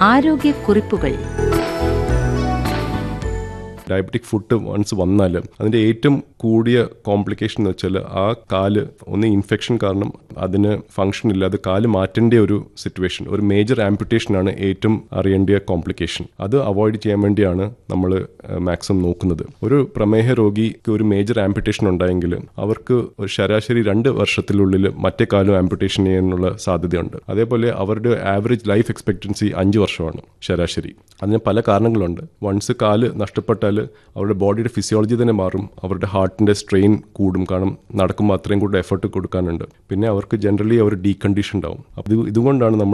ആരോഗ്യക്കുറിപ്പുകൾ diabetic food once വന്നാൽ അതിൻ്റെ ഏറ്റവും കൂടിയ കോംപ്ലിക്കേഷൻ എന്ന് വെച്ചാൽ ആ കാല് ഒന്ന് ഇൻഫെക്ഷൻ കാരണം അതിന് ഫങ്ഷൻ ഇല്ലാതെ കാല് മാറ്റേണ്ട ഒരു സിറ്റുവേഷൻ ഒരു മേജർ ആംപുട്ടേഷനാണ് ഏറ്റവും അറിയേണ്ട കോംപ്ലിക്കേഷൻ അത് അവോയ്ഡ് ചെയ്യാൻ വേണ്ടിയാണ് നമ്മൾ മാക്സിമം നോക്കുന്നത് ഒരു പ്രമേഹ രോഗിക്ക് ഒരു മേജർ ആംപുട്ടേഷൻ ഉണ്ടായെങ്കിൽ അവർക്ക് ഒരു ശരാശരി രണ്ട് വർഷത്തിനുള്ളിൽ മറ്റേ കാലും ആംപുട്ടേഷൻ ചെയ്യാനുള്ള സാധ്യതയുണ്ട് അതേപോലെ അവരുടെ ആവറേജ് ലൈഫ് എക്സ്പെക്ടൻസി അഞ്ച് വർഷമാണ് ശരാശരി അതിന് പല കാരണങ്ങളുണ്ട് വൺസ് കാല് നഷ്ടപ്പെട്ടാൽ അവരുടെ ബോഡിയുടെ ഫിസിയോളജി തന്നെ മാറും അവരുടെ ഹാർട്ടിൻ്റെ സ്ട്രെയിൻ കൂടും കാരണം നടക്കുമ്പോൾ അത്രയും കൂടുതൽ എഫർട്ട് കൊടുക്കാനുണ്ട് പിന്നെ അവർക്ക് ജനറലി അവർ ഡീകണ്ടീഷൻ ഉണ്ടാവും അപ്പോൾ ഇത് ഇതുകൊണ്ടാണ് നമ്മൾ